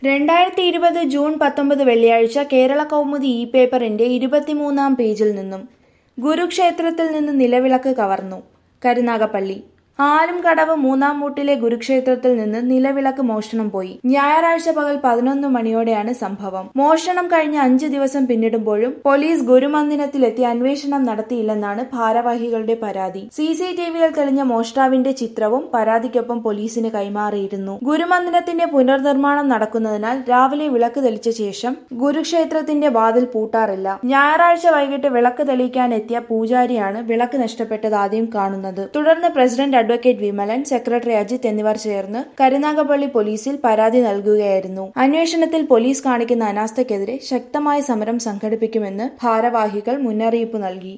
രണ്ടായിരത്തി ഇരുപത് ജൂൺ പത്തൊമ്പത് വെള്ളിയാഴ്ച കേരള കൗമുദി ഇ പേപ്പറിന്റെ ഇരുപത്തിമൂന്നാം പേജിൽ നിന്നും ഗുരുക്ഷേത്രത്തിൽ നിന്ന് നിലവിളക്ക് കവർന്നു കരുനാഗപ്പള്ളി ആലും കടവ് മൂന്നാം മൂട്ടിലെ ഗുരുക്ഷേത്രത്തിൽ നിന്ന് നിലവിളക്ക് മോഷണം പോയി ഞായറാഴ്ച പകൽ പതിനൊന്ന് മണിയോടെയാണ് സംഭവം മോഷണം കഴിഞ്ഞ അഞ്ചു ദിവസം പിന്നിടുമ്പോഴും പോലീസ് ഗുരുമന്ദിരത്തിലെത്തി അന്വേഷണം നടത്തിയില്ലെന്നാണ് ഭാരവാഹികളുടെ പരാതി സി സി ടി വിയിൽ തെളിഞ്ഞ മോഷ്ടാവിന്റെ ചിത്രവും പരാതിക്കൊപ്പം പോലീസിന് കൈമാറിയിരുന്നു ഗുരുമന്ദിരത്തിന്റെ പുനർനിർമ്മാണം നടക്കുന്നതിനാൽ രാവിലെ വിളക്ക് തെളിച്ച ശേഷം ഗുരുക്ഷേത്രത്തിന്റെ വാതിൽ പൂട്ടാറില്ല ഞായറാഴ്ച വൈകിട്ട് വിളക്ക് തെളിയിക്കാൻ എത്തിയ പൂജാരിയാണ് വിളക്ക് നഷ്ടപ്പെട്ടത് ആദ്യം കാണുന്നത് തുടർന്ന് president advocate Vimalan secretary Ajith എന്നിവർ ചേർന്ന് കരുനാഗപ്പള്ളി പോലീസിൽ പരാതി നൽകുകയായിരുന്നു അന്വേഷണത്തിൽ പോലീസ് കാണിക്കുന്ന അനാസ്ഥയ്ക്കെതിരെ ശക്തമായ സമരം സംഘടിപ്പിക്കുമെന്ന് ഭാരവാഹികൾ മുന്നറിയിപ്പ് നൽകി